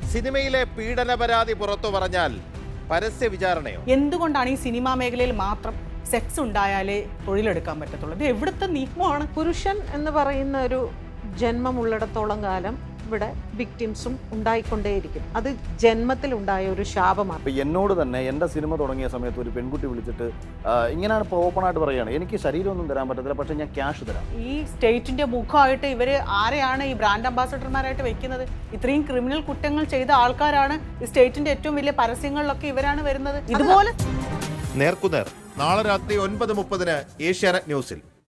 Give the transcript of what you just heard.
സിനിമയിലെ പീഡന പരാതി പുറത്തു പറഞ്ഞാൽ പരസ്യ വിചാരണയോ എന്തുകൊണ്ടാണ് ഈ സിനിമാ മേഖലയിൽ മാത്രം സെക്സ് ഉണ്ടായാലേ തൊഴിലെടുക്കാൻ പറ്റത്തുള്ളൂ ഇത് എവിടുത്തെ നിയമമാണ് പുരുഷൻ എന്ന് പറയുന്ന ഒരു ജന്മമുള്ളിടത്തോളം കാലം ഇവിടെ വിക്ടിംസും ഉണ്ടായിക്കൊണ്ടേയിരിക്കും അത് ജന്മത്തിൽ ഉണ്ടായ ഒരു ശാപമാണ് അപ്പോൾ എന്നോട് തന്നെ എൻ്റെ സിനിമ തുടങ്ങിയ സമയത്ത് ഒരു പെൺകുട്ടി വിളിച്ചിട്ട് ആ, ഇങ്ങനെയാണ് ഇപ്പോൾ ഓപ്പണായിട്ട് പറയുകയാണ് എനിക്ക് ശരീരമൊന്നും തരാൻ പറ്റത്തില്ല പക്ഷേ ഞാൻ ക്യാഷ് തരാം ഈ സ്റ്റേറ്റിന്റെ മുഖമായിട്ട് ഇവര് ആരെയാണ് ഈ ബ്രാൻഡ് അംബാസഡർമാരായിട്ട് വെക്കുന്നത് ഇത്രയും ക്രിമിനൽ കുറ്റങ്ങൾ ചെയ്ത ആൾക്കാരാണ് ഈ സ്റ്റേറ്റിന്റെ ഏറ്റവും വലിയ പരസ്യങ്ങളിലൊക്കെ ഇവരാണ് വരുന്നത് ഇതുപോലെ നേർക്കുനേർ നാളെ രാത്രി ഒൻപത് മുപ്പതിന് ഏഷ്യാനെറ്റ് ന്യൂസിൽ